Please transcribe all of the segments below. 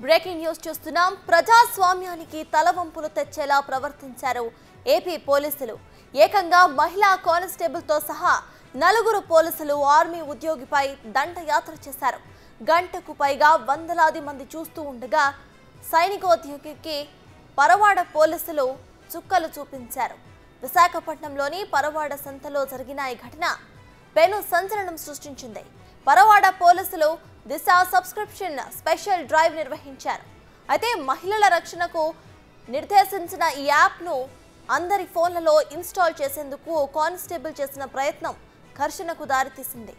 Breaking news చూస్తున్నాం ప్రజాస్వామ్యానికి తలవంపులు తెచ్చేలా ప్రవర్తించారు ఏపీ పోలీసులు ఏకంగా మహిళా కానిస్టేబుల్తో సహా నలుగురు పోలీసులు ఆర్మీ ఉద్యోగిపై దండయాత్ర చేశారు గంటకు పైగా వందలాది మంది చూస్తూ ఉండగా సైనికోద్యోగికి పరవాడ పోలీసులు చుక్కలు చూపించారు విశాఖపట్నంలోని పరవాడ సంతలో జరిగిన ఈ ఘటన పెను సంచలనం సృష్టించింది పరవాడ పోలీసులు దిశ సబ్స్క్రిప్షన్ స్పెషల్ డ్రైవ్ నిర్వహించారు అయితే మహిళల రక్షణకు నిర్దేశించిన ఈ యాప్ను అందరి ఫోన్లలో ఇన్స్టాల్ చేసేందుకు కానిస్టేబుల్ చేసిన ప్రయత్నం ఘర్షణకు దారితీసింది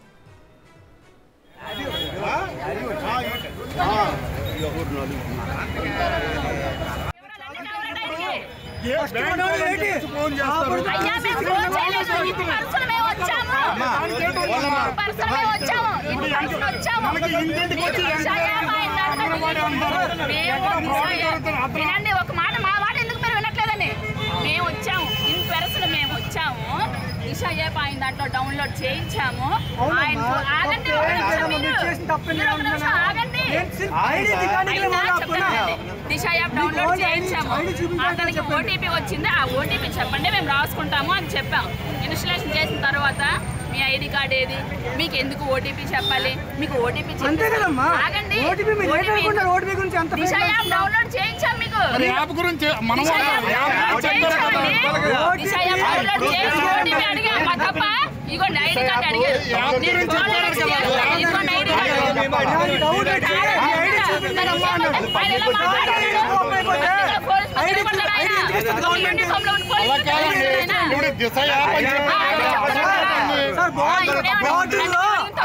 అయ్యా మేము ఫోన్ చేయలేదు ఇంటి పర్సన్ మేము వచ్చాము పర్సన్ మేము వచ్చాము ఇంటి పర్సన్ వచ్చాము నిషాయాబ్ అయిందంటే మేము నిషాయాబ్. వినండి ఒక మాట మా మాట ఎందుకు మీరు వినట్లేదని మేము వచ్చాము ఇన్ పర్సన్ మేము వచ్చాము నిషాయాబ్ ఆయన దాంట్లో డౌన్లోడ్ చేయించాము ఆయన ఆగండి ఒక నిమిషం మీరు. మీరు ఒక నిమిషం ఆగండి అయినా చెప్తానండి. దిశ యాప్ డౌన్లోడ్ చేయించాము అతనికి ఓటీపీ వచ్చింది ఆ ఓటీపీ చెప్పండి మేము రాసుకుంటాము అని చెప్పాం ఇన్స్టలేషన్ చేసిన తర్వాత మీ ఐడి కార్డ్ ఏది మీకు ఎందుకు ఓటీపీ చెప్పాలి మీకు ఓటీపీ అంతే కదమ్మా ఆగండి ఓటీపీ మీరు OTP లేకుండా ఓటీపీ గురించి అంత దిశ యాప్ డౌన్లోడ్ చేయించాం మీకు మరి యాప్ గురించి మనం దిశ యాప్ డౌన్లోడ్ చేయించామండి దిశ యాప్ డౌన్లోడ్ చేయించి ఓటీపీ అడిగాం మా తప్ప ఇదిగోండి ఐడి కార్డ్ అడిగారు యాప్ నేను గురించి డౌన్లోడ్ చెప్పారు కదా. చేస్తాను. ఇదిగోండి ఐడి కార్డ్ డౌట్ వచ్చి ఐడి చూపించాలి అలా కాదండి ఇప్పుడు దిశ యాప్ అని చెప్పి సార్ బాగుంది బాగుంటుందో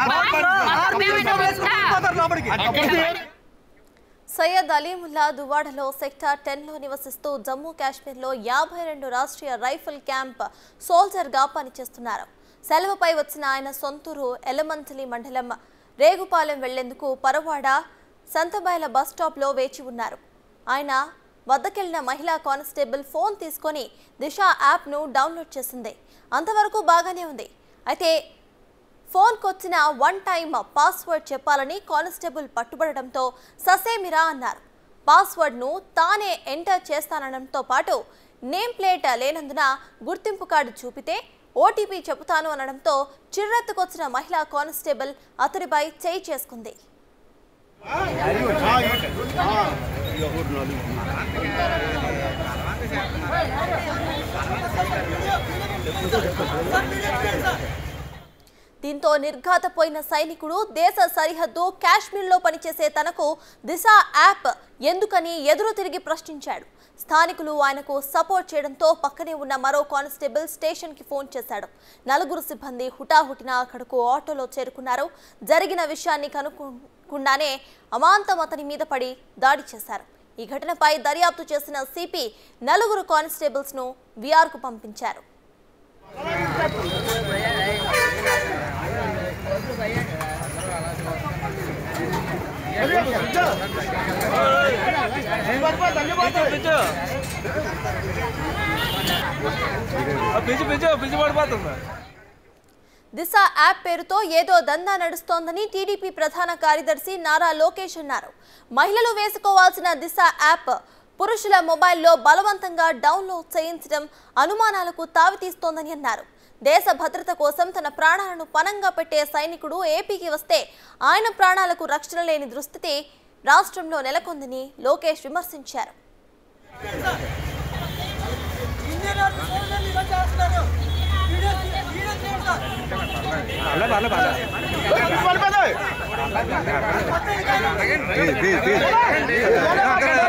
లోపలికి అక్కడ సయ్యద్ అలీముల్లా దువాడలో సెక్టార్ టెన్లో నివసిస్తూ జమ్మూ కాశ్మీర్లో యాభై రెండు రాష్ట్రీయ రైఫిల్ క్యాంప్ సోల్జర్గా పనిచేస్తున్నారు సెలవుపై వచ్చిన ఆయన సొంతూరు ఎలమంచిలి మండలం రేగుపాలెం వెళ్లేందుకు పరవాడ సంతబాయల బస్ స్టాప్లో వేచి ఉన్నారు ఆయన వద్దకెళ్లిన మహిళా కానిస్టేబుల్ ఫోన్ తీసుకొని దిశ యాప్ను డౌన్లోడ్ చేసింది అంతవరకు బాగానే ఉంది అయితే ఫోన్కు వచ్చిన వన్ టైమ్ పాస్వర్డ్ చెప్పాలని కానిస్టేబుల్ పట్టుబడడంతో ససేమిరా అన్నారు పాస్వర్డ్ను తానే ఎంటర్ చేస్తానడంతో పాటు నేమ్ ప్లేట్ లేనందున గుర్తింపు కార్డు చూపితే ఓటీపీ చెబుతాను అనడంతో చిర్రెత్తుకొచ్చిన మహిళా కానిస్టేబుల్ అతడిపై చేయి చేసుకుంది దీంతో నిర్ఘాతపోయిన సైనికుడు దేశ సరిహద్దు కాశ్మీర్లో పనిచేసే తనకు దిశ యాప్ ఎందుకని ఎదురు తిరిగి ప్రశ్నించాడు స్థానికులు ఆయనకు సపోర్ట్ చేయడంతో పక్కనే ఉన్న మరో కానిస్టేబుల్ స్టేషన్కి ఫోన్ చేశాడు నలుగురు సిబ్బంది హుటాహుటిన అక్కడకు ఆటోలో చేరుకున్నారు జరిగిన విషయాన్ని కనుక్కుండానే అమాంతం అతని మీద పడి దాడి చేశారు ఈ ఘటనపై దర్యాప్తు చేసిన సిపి నలుగురు కానిస్టేబుల్స్ను విఆర్కు పంపించారు పిచ్చి పిచ్చి పిచ్చి పడిపోతుంది దిశ యాప్ పేరుతో ఏదో దందా నడుస్తోందని టీడీపీ ప్రధాన కార్యదర్శి నారా లోకేష్ అన్నారు మహిళలు వేసుకోవాల్సిన దిశ యాప్ పురుషుల మొబైల్లో బలవంతంగా డౌన్లోడ్ చేయించడం అనుమానాలకు తావితీస్తోందని అన్నారు దేశ భద్రత కోసం తన ప్రాణాలను పనంగా పెట్టే సైనికుడు ఏపీకి వస్తే ఆయన ప్రాణాలకు రక్షణ లేని దుస్థితి రాష్ట్రంలో నెలకొందని లోకేష్ విమర్శించారు పర్లే పర్లే